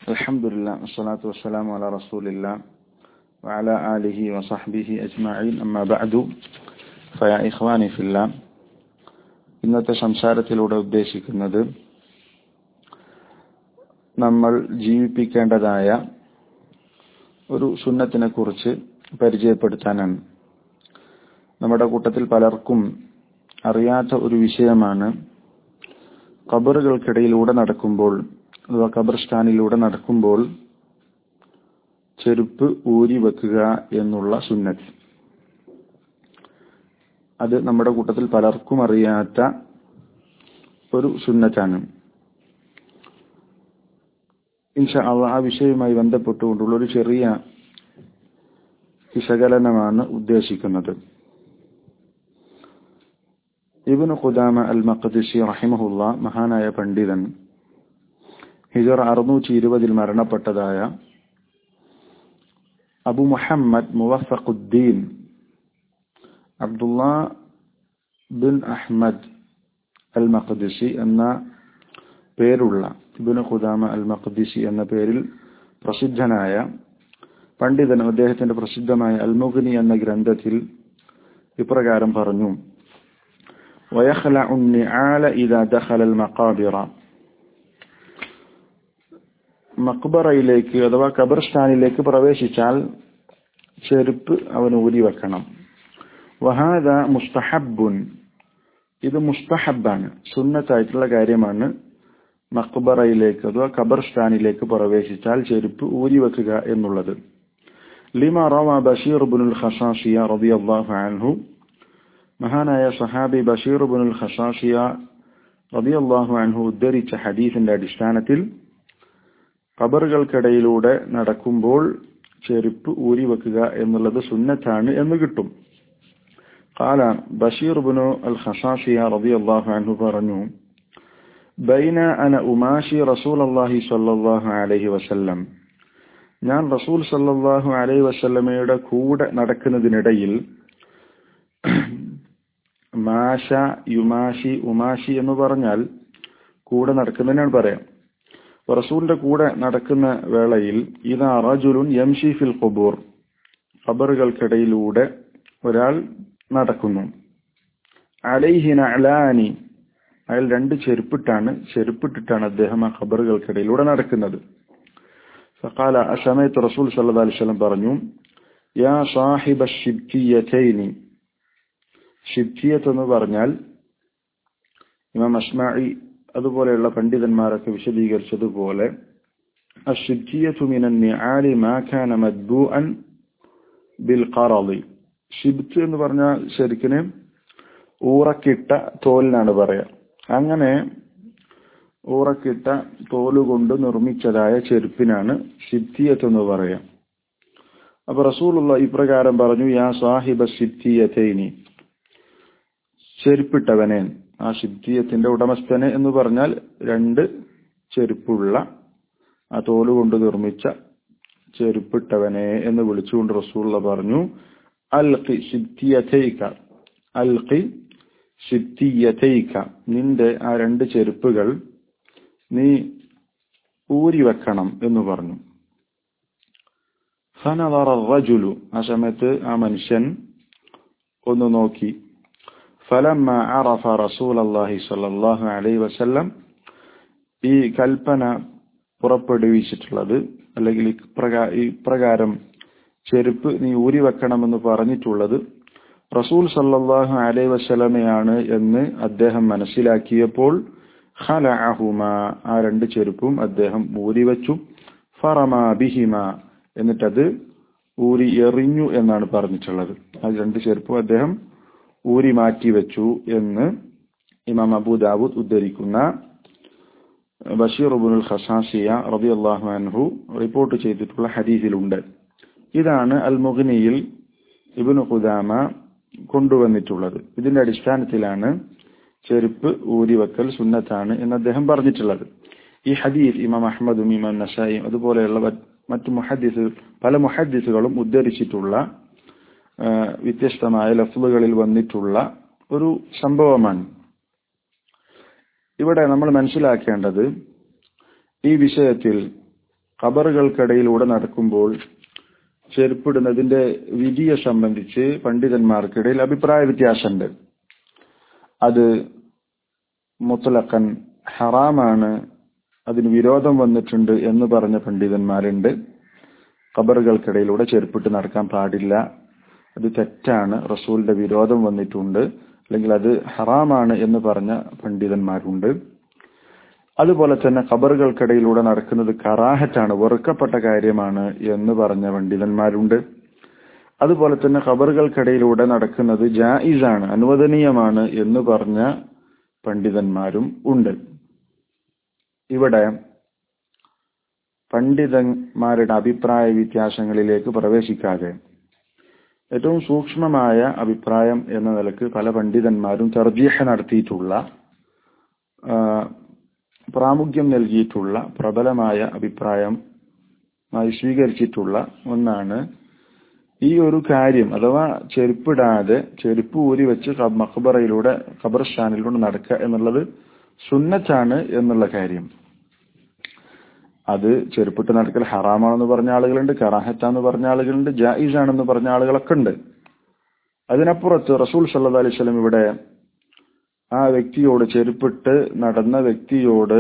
الحمد لله والصلاة والسلام على رسول الله وعلى آله وصحبه أجمعين أما بعد فيا إخواني في الله ഇന്നത്തെ സംസാരത്തിലൂടെ ഉദ്ദേശിക്കുന്നത് നമ്മൾ ജീവിപ്പിക്കേണ്ടതായ ഒരു സുന്നത്തിനെ കുറിച്ച് പരിചയപ്പെടുത്താനാണ് നമ്മുടെ കൂട്ടത്തിൽ പലർക്കും അറിയാത്ത ഒരു വിഷയമാണ് ഖബറുകൾക്കിടയിലൂടെ നടക്കുമ്പോൾ അഥവാ ഖബർസ്ഥാനിലൂടെ നടക്കുമ്പോൾ ചെരുപ്പ് ഊരി വെക്കുക എന്നുള്ള സുന്നത്ത് അത് നമ്മുടെ കൂട്ടത്തിൽ പലർക്കും അറിയാത്ത ഒരു സുന്നത്താണ് ഇൻഷാ അള്ളാഹ് ആ വിഷയവുമായി ബന്ധപ്പെട്ടുകൊണ്ടുള്ള ഒരു ചെറിയ വിശകലനമാണ് ഉദ്ദേശിക്കുന്നത് ഇബിന് ഖുദാമ അൽ മഖദിസി റഹിമഹുല്ല മഹാനായ പണ്ഡിതൻ ഹിജർ അറുന്നൂറ്റി ഇരുപതിൽ മരണപ്പെട്ടതായ Abu Muhammad Muwaffaquddin Abdullah bin Ahmad al Maqdisi എന്ന പേരുള്ള ഇബിന് ഖുദാമ അൽ മഖദിസി എന്ന പേരിൽ പ്രസിദ്ധനായ പണ്ഡിതൻ അദ്ദേഹത്തിന്റെ പ്രസിദ്ധമായ അൽമുഖിനി എന്ന ഗ്രന്ഥത്തിൽ ഇപ്രകാരം പറഞ്ഞു ويخلع النعال إذا دخل المقابر മക്ബറയിലേക്ക് അഥവാ ഖബർസ്ഥാനിലേക്ക് പ്രവേശിച്ചാൽ ചെരുപ്പ് അവൻ ഊരി വെക്കണം വഹാദ മുസ്തഹബുൻ ഇത് മുസ്തഹബാണ് സുന്നത്തായിട്ടുള്ള കാര്യമാണ് മക്ബറയിലേക്ക് അഥവാ ഖബർസ്ഥാനിലേക്ക് പ്രവേശിച്ചാൽ ചെരുപ്പ് ഊരി വെക്കുക എന്നുള്ളത് ലിമ റവ ബഷീർ ബുനുൽ ഖസാസിയ റളിയല്ലാഹു അൻഹു മഹാനായ സഹാബി ബഷീർ ബുനുൽ ഖസാസിയ റളിയല്ലാഹു അൻഹു ഉദ്ധരിച്ച ഹദീസിന്റെ അടിസ്ഥാനത്തിൽ ഖബറുകൾക്കിടയിലൂടെ നടക്കുമ്പോൾ ചെരുപ്പ് ഊരി വെക്കുക എന്നുള്ളത് സുന്നത്താണ് എന്ന് കിട്ടും قال ബഷീർ ബുനു അൽ ഖസാസിയ റളിയല്ലാഹു അൻഹു പറഞ്ഞു ബൈന അന ഉമാഷി റസൂലല്ലാഹി സ്വല്ലല്ലാഹു അലൈഹി വസല്ലം ഞാൻ റസൂൽ സല്ലല്ലാഹു അലൈഹി വസല്ലമയുടെ കൂടെ നടക്കുന്നതിനിടയിൽ മാഷ യുമാഷി ഉമാഷി എന്ന് പറഞ്ഞാൽ കൂടെ നടക്കുന്നതിനാണ് പറയാം റസൂലിന്റെ കൂടെ നടക്കുന്ന വേളയിൽ ഇതാ റജുലുൻ യംഷി ഫിൽ ഖുബൂർ ഖബറുകൾക്കിടയിലൂടെ ഒരാൾ നടക്കുന്നു അലൈഹിന അലാനി അയാൾ രണ്ട് ചെരുപ്പിട്ടാണ് ചെരുപ്പിട്ടിട്ടാണ് അദ്ദേഹം ആ ഖബറുകൾക്കിടയിലൂടെ നടക്കുന്നത് ഫഖാല ആ സമയത്ത് റസൂൽ സല്ലല്ലാഹു അലൈഹി വസല്ലം പറഞ്ഞു യാ സാഹിബ ഷിബ്കിയതൈനി ഷിബ്കിയത്ത് എന്ന് പറഞ്ഞാൽ ഇമാം അസ്മാഇ അതുപോലെയുള്ള പണ്ഡിതന്മാരൊക്കെ വിശദീകരിച്ചതുപോലെ الشبكية من النعال ما كان مدبوءا بالقرض ഷിബ്ക്ക് എന്ന് പറഞ്ഞാൽ ശരിക്കിന് ഊറക്കിട്ട തോലിനാണ് പറയാ അങ്ങനെ ഊറക്കിട്ട തോലുകൊണ്ട് നിർമ്മിച്ചതായ ചെരുപ്പിനാണ് ഷിബ്തിയത്ത് എന്ന് പറയാം അപ്പൊ റസൂലുള്ള ഇപ്രകാരം പറഞ്ഞു യാ സാഹിബ ഷിബ്തിയതൈനി ചെരുപ്പിട്ടവനെ ആ ഷിബ്തിയത്തിന്റെ ഉടമസ്ഥന് എന്ന് പറഞ്ഞാൽ രണ്ട് ചെരുപ്പുള്ള ആ തോലുകൊണ്ട് നിർമ്മിച്ച ചെരുപ്പിട്ടവനെ എന്ന് വിളിച്ചുകൊണ്ട് റസൂള്ള പറഞ്ഞു അൽഖി ഷിബ്തിയതൈക അൽഖി ഷിബ്തിയതൈക നിന്റെ ആ രണ്ട് ചെരുപ്പുകൾ നീ ഊരി വെക്കണം എന്ന് പറഞ്ഞു ഫനദറ റജുലു ആ സമയത്ത് ആ മനുഷ്യൻ ഒന്ന് നോക്കി ഫലമ്മ അറഫ റസൂൽ അള്ളാഹി സല്ലാഹു അലൈഹി വസല്ലം ഈ കൽപ്പന പുറപ്പെടുവിച്ചിട്ടുള്ളത് അല്ലെങ്കിൽ ഇപ്രകാരം ചെരുപ്പ് നീ ഊരി വെക്കണമെന്ന് പറഞ്ഞിട്ടുള്ളത് റസൂൽ സല്ലാഹു അലൈഹി വസ്ലമയാണ് എന്ന് അദ്ദേഹം മനസ്സിലാക്കിയപ്പോൾ ഖലഅഹുമ ആ രണ്ട് ചെരുപ്പും അദ്ദേഹം ഊരി വെച്ചു ഫറമ ബിഹിമ എന്നിട്ടത് ഊരി എറിഞ്ഞു എന്നാണ് പറഞ്ഞിട്ടുള്ളത് ആ രണ്ട് ചെരുപ്പും അദ്ദേഹം ഊരി മാറ്റി വെച്ചു എന്ന് ഇമാം അബൂദാവൂദ് ഉദ്ധരിക്കുന്ന ബഷീർ ഉബുൽ ഖസാസിയ റബിഅള്ളാഹു അൻഹു റിപ്പോർട്ട് ചെയ്തിട്ടുള്ള ഹദീസിലുണ്ട് ഇതാണ് അൽ മുഗ്നിയിൽ ഇബിനു ഖുദാമ കൊണ്ടുവന്നിട്ടുള്ളത് ഇതിന്റെ അടിസ്ഥാനത്തിലാണ് ചെരുപ്പ് ഊരിവെക്കൽ സുന്നത്താണ് എന്ന് അദ്ദേഹം പറഞ്ഞിട്ടുള്ളത് ഈ ഹദീസ് ഇമാം അഹമ്മദും ഇമാം നസായും അതുപോലെയുള്ള മറ്റു മുഹദ്ദിസ് പല മുഹദ്ദിസുകളും ഉദ്ധരിച്ചിട്ടുള്ള വ്യത്യസ്തമായ ലഫ്ലുകളിൽ വന്നിട്ടുള്ള ഒരു സംഭവമാണ് ഇവിടെ നമ്മൾ മനസ്സിലാക്കേണ്ടത് ഈ വിഷയത്തിൽ ഖബറുകൾക്കിടയിലൂടെ നടക്കുമ്പോൾ ചെരുപ്പിടുന്നതിന്റെ വിധിയെ സംബന്ധിച്ച് പണ്ഡിതന്മാർക്കിടയിൽ അഭിപ്രായ വ്യത്യാസമുണ്ട് അത് മുത്തലക്കൻ ഹറാമാണ് അതിന് വിരോധം വന്നിട്ടുണ്ട് എന്ന് പറഞ്ഞ പണ്ഡിതന്മാരുണ്ട് ഖബറുകൾക്കിടയിലൂടെ ചെരുപ്പിട്ട് നടക്കാൻ പാടില്ല അത് തെറ്റാണ് റസൂലിന്റെ വിരോധം വന്നിട്ടുണ്ട് അല്ലെങ്കിൽ അത് ഹറാമാണ് എന്ന് പറഞ്ഞ പണ്ഡിതന്മാരുണ്ട് അതുപോലെ തന്നെ ഖബറുകൾക്കിടയിലൂടെ നടക്കുന്നത് കറാഹറ്റാണ് വെറുക്കപ്പെട്ട കാര്യമാണ് എന്ന് പറഞ്ഞ പണ്ഡിതന്മാരുണ്ട് അതുപോലെ തന്നെ ഖബറുകൾക്കിടയിലൂടെ നടക്കുന്നത് ജായിസാണ് അനുവദനീയമാണ് എന്ന് പറഞ്ഞ പണ്ഡിതന്മാരും ഉണ്ട് ഇവിടെ പണ്ഡിതന്മാരുടെ അഭിപ്രായ വ്യത്യാസങ്ങളിലേക്ക് പ്രവേശിക്കാതെ ഏറ്റവും സൂക്ഷ്മമായ അഭിപ്രായം എന്ന നിലക്ക് പല പണ്ഡിതന്മാരും തർജീഹ നടത്തിയിട്ടുള്ള പ്രാമുഖ്യം നൽകിയിട്ടുള്ള പ്രബലമായ അഭിപ്രായം സ്വീകരിച്ചിട്ടുള്ള ഒന്നാണ് ഈ ഒരു കാര്യം അഥവാ ചെരുപ്പിടാതെ ചെരുപ്പ് ഊരി വെച്ച് മക്ബറയിലൂടെ ഖബർസ്ഥാനിലൂടെ നടക്കുക എന്നുള്ളത് സുന്നത്താണ് എന്നുള്ള കാര്യം അത് ചെരുപ്പിട്ട് നടക്കൽ ഹറാമാണെന്ന് പറഞ്ഞ ആളുകളുണ്ട് കറാഹത്താന്ന് പറഞ്ഞ ആളുകളുണ്ട് ജായിസ് ആണെന്ന് പറഞ്ഞ ആളുകളൊക്കെ ഉണ്ട് അതിനപ്പുറത്ത് റസൂൽ സല്ലാ അലൈഹി സ്വലം ഇവിടെ ആ വ്യക്തിയോട് ചെരുപ്പിട്ട് നടന്ന വ്യക്തിയോട്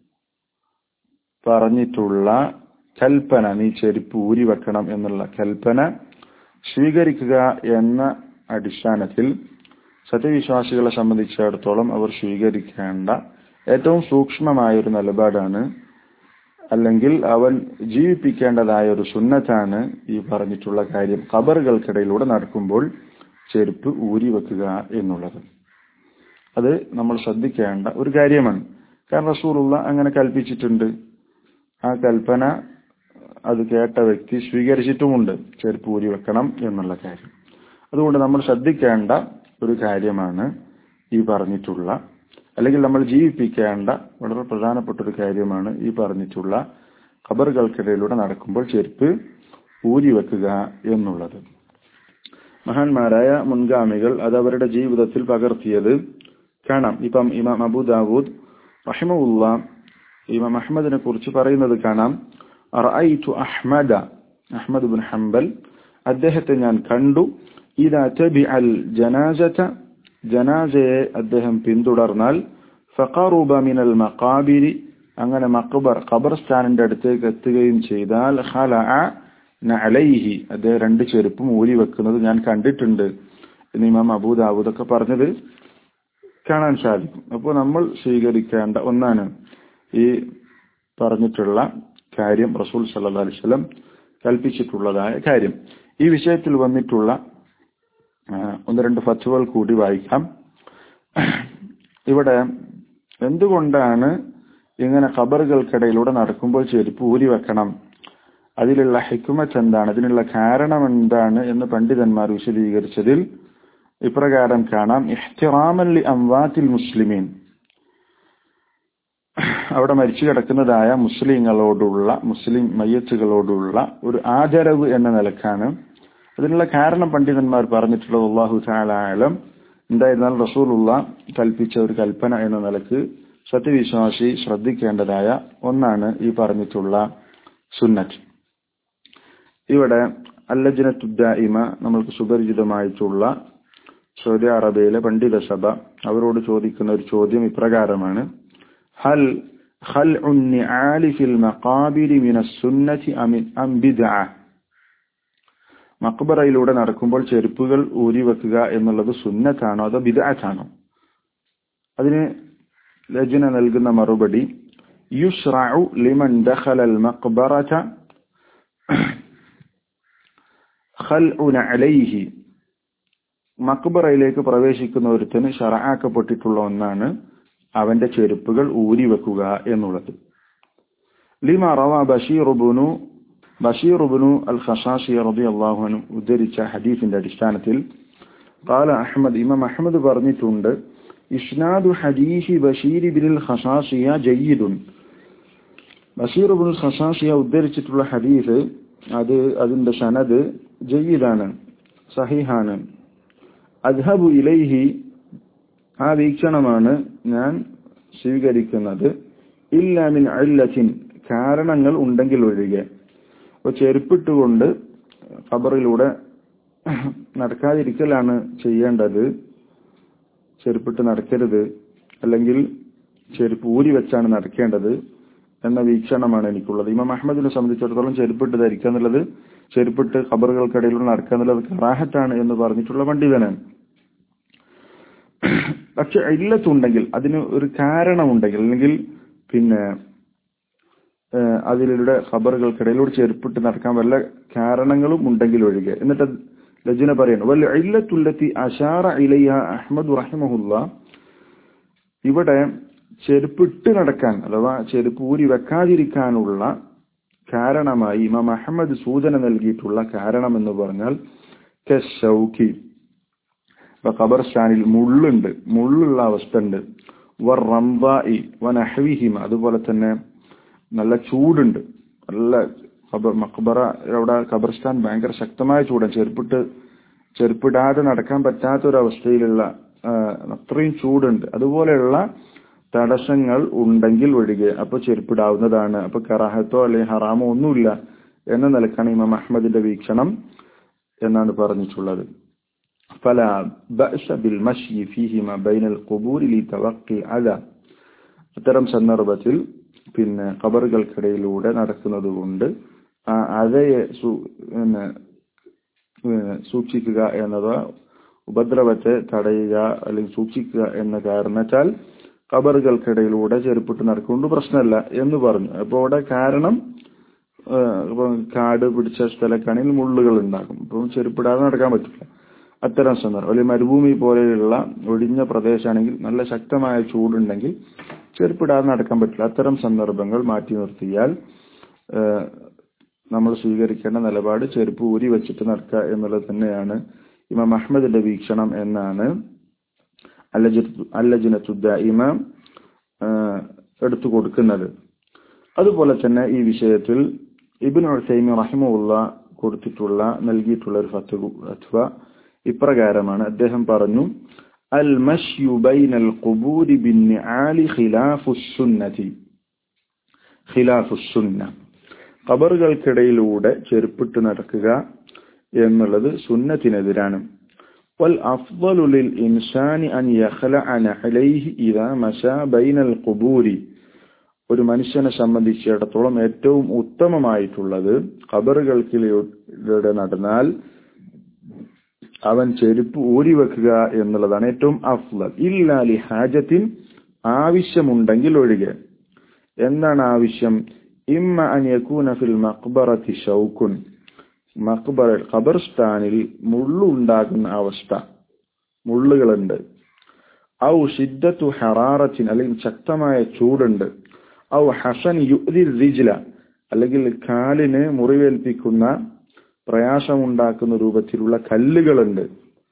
പറഞ്ഞിട്ടുള്ള കൽപ്പന നീ ചെരുപ്പ് ഊരി വെക്കണം എന്നുള്ള കൽപ്പന സ്വീകരിക്കുക എന്ന അടിസ്ഥാനത്തിൽ സത്യവിശ്വാസികളെ സംബന്ധിച്ചിടത്തോളം അവർ സ്വീകരിക്കേണ്ട ഏറ്റവും സൂക്ഷ്മമായ ഒരു നിലപാടാണ് അല്ലെങ്കിൽ അവൻ ജീവിപ്പിക്കേണ്ടതായ ഒരു സുന്നത്താണ് ഈ പറഞ്ഞിട്ടുള്ള കാര്യം ഖബറുകൾക്കിടയിലൂടെ നടക്കുമ്പോൾ ചെരുപ്പ് ഊരി വെക്കുക എന്നുള്ളത് അത് നമ്മൾ ശ്രദ്ധിക്കേണ്ട ഒരു കാര്യമാണ് കാരണം റസൂലുള്ള അങ്ങനെ കൽപ്പിച്ചിട്ടുണ്ട് ആ കൽപ്പന അത് കേട്ട വ്യക്തി സ്വീകരിച്ചിട്ടുമുണ്ട് ചെരുപ്പ് ഊരി വെക്കണം എന്നുള്ള കാര്യം അതുകൊണ്ട് നമ്മൾ ശ്രദ്ധിക്കേണ്ട ഒരു കാര്യമാണ് ഈ പറഞ്ഞിട്ടുള്ള അല്ലെങ്കിൽ നമ്മൾ ജീവിപ്പിക്കേണ്ട വളരെ പ്രധാനപ്പെട്ട ഒരു കാര്യമാണ് ഈ പറഞ്ഞിട്ടുള്ള ഖബറുകൾക്കിടയിലൂടെ നടക്കുമ്പോൾ ചെരുപ്പ് ഊരി വെക്കുക എന്നുള്ളത് മഹാന്മാരായ മുൻഗാമികൾ അത് അവരുടെ ജീവിതത്തിൽ പകർത്തിയത് കാണാം ഇപ്പം ഇമാം അബു ദാവൂദ് റഹിമുല്ല ഇമാം അഹമ്മദിനെ കുറിച്ച് പറയുന്നത് കാണാം റഅയ്തു അഹ്മദ അഹ്മദ് ബിൻ ഹംബൽ അദ്ദേഹത്തെ ഞാൻ കണ്ടു ഇതാ തബിഅൽ ജനാസത ജനാസയെ അദ്ദേഹം പിന്തുടർന്നാൽ ഫഖറുബ മിനൽ മഖാബിരി അങ്ങനെ മക്ബർ ഖബർസ്ഥാനിന്റെ അടുത്തേക്ക് എത്തുകയും ചെയ്താൽ ഖലഅ നഅലൈഹി അദ്ദേഹം രണ്ട് ചെരുപ്പും ഊരി വെക്കുന്നത് ഞാൻ കണ്ടിട്ടുണ്ട് എന്ന് ഇമാം അബൂ ദാവൂദ് ഒക്കെ പറഞ്ഞത് കാണാൻ സാധിക്കും അപ്പോൾ നമ്മൾ സ്വീകരിക്കേണ്ട ഒന്നാണ് ഈ പറഞ്ഞിട്ടുള്ള കാര്യം റസൂൽ സല്ലാ അലിസ്ലം കൽപ്പിച്ചിട്ടുള്ളതായ കാര്യം ഈ വിഷയത്തിൽ വന്നിട്ടുള്ള ഒന്ന് രണ്ട് ഫത്തുവകൾ കൂടി വായിക്കാം ഇവിടെ എന്തുകൊണ്ടാണ് ഇങ്ങനെ ഖബറുകൾക്കിടയിലൂടെ നടക്കുമ്പോൾ ചെരുപ്പ് ഊരി വെക്കണം അതിലുള്ള ഹിക്കുമത്ത് എന്താണ് അതിനുള്ള കാരണം എന്താണ് എന്ന് പണ്ഡിതന്മാർ വിശദീകരിച്ചതിൽ ഇപ്രകാരം കാണാം ഇഹ്തിറാമല്ലി അംവാത്തിൽ മുസ്ലിമീൻ അവിടെ മരിച്ചു കിടക്കുന്നതായ മുസ്ലിങ്ങളോടുള്ള മുസ്ലിം മയ്യത്തുകളോടുള്ള ഒരു ആദരവ് എന്ന നിലക്കാണ് അതിനുള്ള കാരണം പണ്ഡിതന്മാർ പറഞ്ഞിട്ടുള്ളത് അള്ളാഹു താലായാലും എന്തായിരുന്നാൽ റസൂലുള്ള കൽപ്പിച്ച ഒരു കൽപ്പന എന്ന നിലക്ക് സത്യവിശ്വാസി ശ്രദ്ധിക്കേണ്ടതായ ഒന്നാണ് ഈ പറഞ്ഞിട്ടുള്ള സുന്നത്ത് ഇവിടെ അല്ലജനത്തുദ്ദായിമ നമ്മൾക്ക് സുപരിചിതമായിട്ടുള്ള സൗദി അറേബ്യയിലെ പണ്ഡിത സഭ അവരോട് ചോദിക്കുന്ന ഒരു ചോദ്യം ഇപ്രകാരമാണ് ഹൽ خلع النعال في المقابر من السنة أم بدعة മക്ബറയിലൂടെ നടക്കുമ്പോൾ ചെരുപ്പുകൾ ഊരി വെക്കുക എന്നുള്ളത് സുന്നത്താണോ അതോ ബിദാറ്റാണോ അതിന് ലജന നൽകുന്ന മറുപടി യുഷ്റഉ ലിമൻ ദഖല അൽ മഖ്ബറത ഖൽഉന അലൈഹി മക്ബറയിലേക്ക് പ്രവേശിക്കുന്ന ഒരുത്തന് ഷറആക്കപ്പെട്ടിട്ടുള്ള ഒന്നാണ് അവന്റെ ചെരുപ്പുകൾ ഊരി വെക്കുക എന്നുള്ളത് ലിമ റവ ബഷീർ ബുനു ബഷീർ ബുനു അൽ ഖസാസി റളിയല്ലാഹു അൻഹു ഉദ്ധരിച്ച ഹദീസിന്റെ അടിസ്ഥാനത്തിൽ قال അഹ്മദ് ഇമാം അഹ്മദ് പറഞ്ഞിട്ടുണ്ട് ഇസ്നാദു ഹദീസി ബഷീർ ബിൻ ഖസാസിയ ജയ്യിദുൻ ബഷീർ ബിൻ ഖസാസിയ ഉദ്ധരിച്ചിട്ടുള്ള ഹദീസ് അത് അതിന്റെ സനദ് ജയ്യിദാണ് സഹിഹാണ് അദ്ഹബു ഇലൈഹി ആ വീക്ഷണമാണ് ഞാൻ സ്വീകരിക്കുന്നത് ഇല്ലാമിൻ അല്ലത്തിൻ കാരണങ്ങൾ ഉണ്ടെങ്കിൽ ഒഴികെ അപ്പോൾ ചെരുപ്പിട്ടുകൊണ്ട് ഖബറിലൂടെ നടക്കാതിരിക്കലാണ് ചെയ്യേണ്ടത് ചെരുപ്പിട്ട് നടക്കരുത് അല്ലെങ്കിൽ ചെരുപ്പ് ഊരി വെച്ചാണ് നടക്കേണ്ടത് എന്ന വീക്ഷണമാണ് എനിക്കുള്ളത് ഇമാം അഹമ്മദിനെ സംബന്ധിച്ചിടത്തോളം ചെരുപ്പിട്ട് ധരിക്കുക എന്നുള്ളത് ചെരുപ്പിട്ട് ഖബറുകൾക്കിടയിലൂടെ നടക്കുക എന്നുള്ളത് കറാഹത്താണ് എന്ന് പറഞ്ഞിട്ടുള്ള പണ്ഡിതനാണ് പക്ഷെ ഇല്ലത്തുണ്ടെങ്കിൽ അതിന് ഒരു കാരണമുണ്ടെങ്കിൽ അല്ലെങ്കിൽ പിന്നെ അതിലൂടെ ഖബറുകൾക്കിടയിലൂടെ ചെരുപ്പിട്ട് നടക്കാൻ വല്ല കാരണങ്ങളും ഉണ്ടെങ്കിൽ ഒഴികെ എന്നിട്ട് ലജുന പറയുന്നു വല്ല ഇല്ലത്തുല്ലത്തി അഷാറ ഇലയ്യ അഹമ്മദ് റഹിമഹുല്ല ഇവിടെ ചെരുപ്പിട്ട് നടക്കാൻ അഥവാ ചെരുപ്പ് ഊരി വെക്കാതിരിക്കാനുള്ള കാരണമായി ഇമാം അഹമ്മദ് സൂചന നൽകിയിട്ടുള്ള കാരണം എന്ന് പറഞ്ഞാൽ കെഷൌക്കി ഇപ്പൊ ഖബർസ്ഥാനിൽ മുള്ളുണ്ട് മുള്ളുള്ള അവസ്ഥ ഉണ്ട് വർ റംബായി വനഹവിഹിമ അതുപോലെ തന്നെ നല്ല ചൂടുണ്ട് നല്ല ഖബർ മക്ബറ അവിടെ ഖബർസ്ഥാൻ ഭയങ്കര ശക്തമായ ചൂടാണ് ചെരുപ്പിട്ട് ചെരുപ്പിടാതെ നടക്കാൻ പറ്റാത്ത ഒരു അവസ്ഥയിലുള്ള അത്രയും ചൂടുണ്ട് അതുപോലെയുള്ള തടസ്സങ്ങൾ ഉണ്ടെങ്കിൽ ഒഴികെ അപ്പൊ ചെരുപ്പിടാവുന്നതാണ് അപ്പൊ കറാഹത്തോ അല്ലെങ്കിൽ ഹറാമോ ഒന്നുമില്ല എന്ന നിലക്കാണ് ഇമാം അഹമ്മദിന്റെ വീക്ഷണം എന്നാണ് പറഞ്ഞിട്ടുള്ളത് فلا بأس بالمشي فيهما بين القبور لتوقي الأذى അത്തരം സന്ദർഭത്തിൽ പിന്നെ ഖബറുകൾക്കിടയിലൂടെ നടക്കുന്നത് കൊണ്ട് ആ അതയെ പിന്നെ സൂക്ഷിക്കുക എന്നത് ഉപദ്രവത്തെ തടയുക അല്ലെങ്കിൽ സൂക്ഷിക്കുക എന്ന കാരണത്താൽ ഖബറുകൾക്കിടയിലൂടെ ചെരുപ്പിട്ട് നടക്കൊണ്ട് പ്രശ്നമല്ല എന്ന് പറഞ്ഞു അപ്പോൾ അവിടെ കാരണം കാട് പിടിച്ച സ്ഥലക്കാണെങ്കിൽ മുള്ളുകൾ ഉണ്ടാകും അപ്പം ചെരുപ്പിടാതെ നടക്കാൻ പറ്റില്ല അത്തരം സന്ദർഭം അല്ലെങ്കിൽ മരുഭൂമി പോലെയുള്ള ഒഴിഞ്ഞ പ്രദേശമാണെങ്കിൽ നല്ല ശക്തമായ ചൂടുണ്ടെങ്കിൽ ചെരുപ്പിടാതെ നടക്കാൻ പറ്റില്ല അത്തരം സന്ദർഭങ്ങൾ മാറ്റി നിർത്തിയാൽ നമ്മൾ സ്വീകരിക്കേണ്ട നിലപാട് ചെരുപ്പ് ഊരി വെച്ചിട്ട് നടക്കുക എന്നുള്ളത് തന്നെയാണ് ഇമാം അഹമ്മദിന്റെ വീക്ഷണം എന്നാണ് അല്ലജിനത്തുദ്ദ ഇമാം എടുത്തു കൊടുക്കുന്നത് അതുപോലെ തന്നെ ഈ വിഷയത്തിൽ ഇബിൻ സൈമി റഹിമുള്ള കൊടുത്തിട്ടുള്ള നൽകിയിട്ടുള്ള ഒരു ഫത്വ ഇപ്രകാരമാണ് അദ്ദേഹം പറഞ്ഞു അൽ മഷ്യു ബൈനൽ ഖുബൂരി ബിന്നിആലി ഖിലാഫു സുന്നതി ഖിലാഫു സുന്ന ഖബറുകൾക്കിടയിലൂടെ ചെരുപ്പിട്ട് നടക്കുക എന്നുള്ളത് സുന്നത്തിനെതിരാണ് والأفضل للإنسان أن يخلع نعليه إذا مشى بين القبور ഒരു മനുഷ്യനെ സംബന്ധിച്ചിടത്തോളം ഏറ്റവും ഉത്തമമായിട്ടുള്ളത് ഖബറുകൾക്കിലൂടെ നടന്നാൽ അവൻ ചെരുപ്പ് ഊരി വെക്കുക എന്നുള്ളതാണ് ഏറ്റവും അഫ്ലൽ ഇല്ലാലി ഹാജത്തിൻ ആവശ്യമുണ്ടെങ്കിൽ ഒഴികെ എന്താണ് ആവശ്യം ഇമ്മ അനിയക്കൂന ഫിൽ മക്ബറത്തി ഷൗക്കുൻ മക്ബറ ഖബർസ്ഥാനിൽ മുള്ളുണ്ടാകുന്ന അവസ്ഥ മുള്ളുകളുണ്ട് ഔ ഷിദ്ദത്തു ഹറാറത്തിൻ അല്ലെങ്കിൽ ശക്തമായ ചൂടുണ്ട് ഔ ഹസൻ യുദി റിജ്ല അല്ലെങ്കിൽ കാലിന് മുറിവേൽപ്പിക്കുന്ന പ്രയാസമുണ്ടാക്കുന്ന രൂപത്തിലുള്ള കല്ലുകളുണ്ട്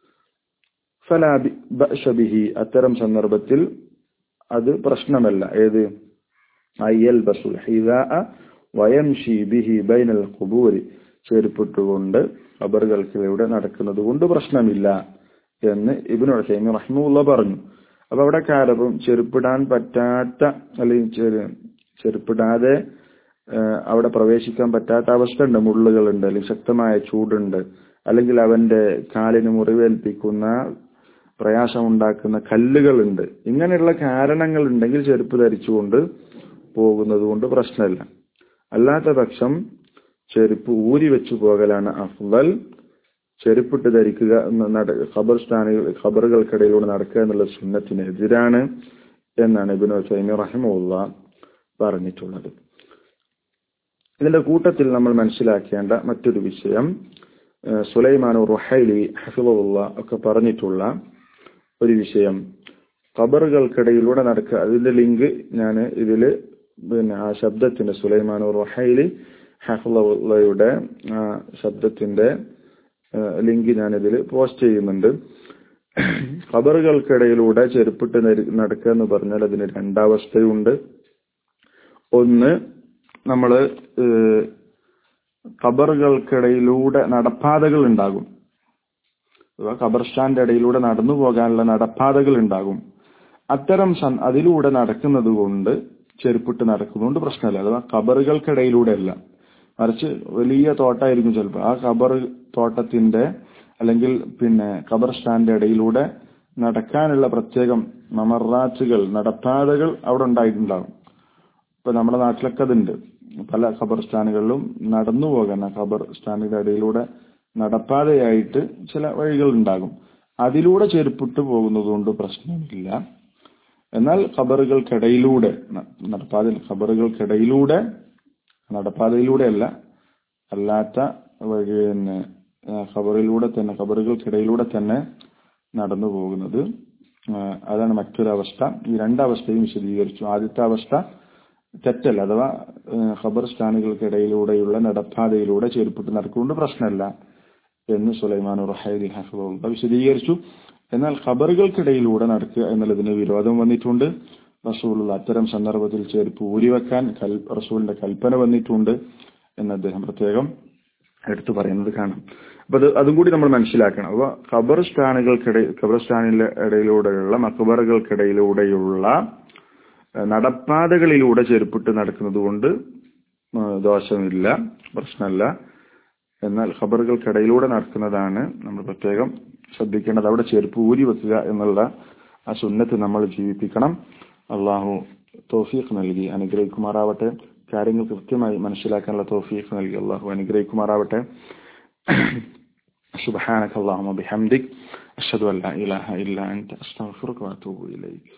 ഫലാബിഹി അത്തരം സന്ദർഭത്തിൽ അത് പ്രശ്നമല്ല ഏത് അയ്യൽ ബസുൽ വയംഷി ബിഹി ബൈനൽ ഖുബൂരി ചെരുപ്പിട്ടുകൊണ്ട് ഖബറുകൾക്കിലൂടെ നടക്കുന്നത് കൊണ്ട് പ്രശ്നമില്ല എന്ന് ഇബിൻ ഹുസൈമി റഹ്മുള്ള പറഞ്ഞു അപ്പൊ അവിടെ കാലപ്പം ചെരുപ്പിടാൻ പറ്റാത്ത അല്ലെങ്കിൽ ചെരുപ്പിടാതെ അവിടെ പ്രവേശിക്കാൻ പറ്റാത്ത അവസ്ഥ ഉണ്ട് മുള്ളുകളുണ്ട് അല്ലെങ്കിൽ ശക്തമായ ചൂടുണ്ട് അല്ലെങ്കിൽ അവന്റെ കാലിന് മുറിവേൽപ്പിക്കുന്ന പ്രയാസമുണ്ടാക്കുന്ന കല്ലുകളുണ്ട് ഇങ്ങനെയുള്ള കാരണങ്ങൾ ഉണ്ടെങ്കിൽ ചെരുപ്പ് ധരിച്ചുകൊണ്ട് പോകുന്നത് കൊണ്ട് പ്രശ്നമില്ല അല്ലാത്ത പക്ഷം ചെരുപ്പ് ഊരി വെച്ചു പോകലാണ് അഫ്വൽ ചെരുപ്പിട്ട് ധരിക്കുക ഖബർ സ്ഥാനികൾ ഖബറുകൾക്കിടയിലൂടെ നടക്കുക എന്നുള്ള സുന്നത്തിനെതിരാണ് എന്നാണ് ഇബിൻ സൈമി റഹിമുള്ള പറഞ്ഞിട്ടുള്ളത് ഇതിന്റെ കൂട്ടത്തിൽ നമ്മൾ മനസ്സിലാക്കേണ്ട മറ്റൊരു വിഷയം സുലൈമാനു റുഹൈലി ഹഫിലുള്ള ഒക്കെ പറഞ്ഞിട്ടുള്ള ഒരു വിഷയം ഖബറുകൾക്കിടയിലൂടെ നടക്കുക അതിന്റെ ലിങ്ക് ഞാൻ ഇതില് പിന്നെ ആ ശബ്ദത്തിന്റെ സുലൈമാനു റുഹൈലി ഹഫുള്ളയുടെ ആ ശബ്ദത്തിന്റെ ലിങ്ക് ഞാൻ ഇതിൽ പോസ്റ്റ് ചെയ്യുന്നുണ്ട് ഖബറുകൾക്കിടയിലൂടെ ചെരുപ്പിട്ട് നടക്കുക എന്ന് പറഞ്ഞാൽ അതിന് രണ്ടവസ്ഥയുണ്ട് ഒന്ന് നമ്മള് ഖബറുകൾക്കിടയിലൂടെ നടപ്പാതകൾ ഉണ്ടാകും ഖബർസ്ഥാന്റെ ഇടയിലൂടെ നടന്നു പോകാനുള്ള നടപ്പാതകൾ ഉണ്ടാകും അത്തരം അതിലൂടെ നടക്കുന്നത് കൊണ്ട് ചെരുപ്പിട്ട് നടക്കുന്നതുകൊണ്ട് പ്രശ്നമില്ല അഥവാ ഖബറുകൾക്കിടയിലൂടെ അല്ല മറിച്ച് വലിയ തോട്ടായിരിക്കും ചിലപ്പോൾ ആ ഖബർ തോട്ടത്തിന്റെ അല്ലെങ്കിൽ പിന്നെ ഖബർ സ്റ്റാൻഡിന്റെ ഇടയിലൂടെ നടക്കാനുള്ള പ്രത്യേകം മമറാറ്റുകൾ നടപ്പാതകൾ അവിടെ ഉണ്ടായിട്ടുണ്ടാകും ഇപ്പൊ നമ്മുടെ നാട്ടിലൊക്കെ അതുണ്ട് പല ഖബർ സ്റ്റാനുകളിലും നടന്നു പോകാൻ ആ ഖബർ സ്റ്റാൻഡിന്റെ ഇടയിലൂടെ നടപ്പാതയായിട്ട് ചില വഴികൾ ഉണ്ടാകും അതിലൂടെ ചെരുപ്പിട്ട് പോകുന്നത് കൊണ്ട് പ്രശ്നമില്ല എന്നാൽ ഖബറുകൾക്കിടയിലൂടെ നടപ്പാത ഖബറുകൾക്കിടയിലൂടെ നടപ്പാതയിലൂടെയല്ല അല്ലാത്ത വഴി പിന്നെ ഖബറിലൂടെ തന്നെ ഖബറുകൾക്കിടയിലൂടെ തന്നെ നടന്നു പോകുന്നത് അതാണ് മറ്റൊരവസ്ഥ ഈ രണ്ടവസ്ഥയും വിശദീകരിച്ചു ആദ്യത്തെ അവസ്ഥ തെറ്റല്ല അഥവാ ഖബർ സ്ഥാനുകൾക്കിടയിലൂടെയുള്ള നടപ്പാതയിലൂടെ ചെരുപ്പിട്ട് നടക്കുകൊണ്ട് പ്രശ്നമല്ല എന്ന് സുലൈമാൻ റഹൈദി ഹഫുള്ള വിശദീകരിച്ചു എന്നാൽ ഖബറുകൾക്കിടയിലൂടെ നടക്കുക എന്നുള്ളതിന് വിരോധം വന്നിട്ടുണ്ട് റസൂൽ അത്തരം സന്ദർഭത്തിൽ ചെരുപ്പ് ഊരിവെക്കാൻ റസൂലിന്റെ കൽപ്പന വന്നിട്ടുണ്ട് എന്ന് അദ്ദേഹം പ്രത്യേകം എടുത്തു പറയുന്നത് കാണാം അപ്പൊ അത് അതും കൂടി നമ്മൾ മനസ്സിലാക്കണം അപ്പൊ ഖബർ സ്ഥാനുകൾക്കിടയിൽ ഖബർ സ്ഥാനിലെ ഇടയിലൂടെയുള്ള മക്ബറുകൾക്കിടയിലൂടെയുള്ള നടപ്പാതകളിലൂടെ ചെരുപ്പിട്ട് നടക്കുന്നത് കൊണ്ട് ദോഷമില്ല പ്രശ്നമല്ല എന്നാൽ ഖബറുകൾക്കിടയിലൂടെ നടക്കുന്നതാണ് നമ്മൾ പ്രത്യേകം ശ്രദ്ധിക്കേണ്ടത് അവിടെ ചെരുപ്പ് ഊരി വെക്കുക എന്നുള്ള ആ സുന്നത്ത് നമ്മൾ ജീവിപ്പിക്കണം അള്ളാഹു തോഫീഖ് നൽകി അനുഗ്രഹിക്കുമാറാവട്ടെ കാര്യങ്ങൾ കൃത്യമായി മനസ്സിലാക്കാനുള്ള തോഫീഖ് നൽകി അള്ളാഹു അനുഗ്രഹിക്കുമാറാവട്ടെ سبحانك اللهم وبحمدك أشهد أن لا إله إلا أنت أستغفرك وأتوب إليك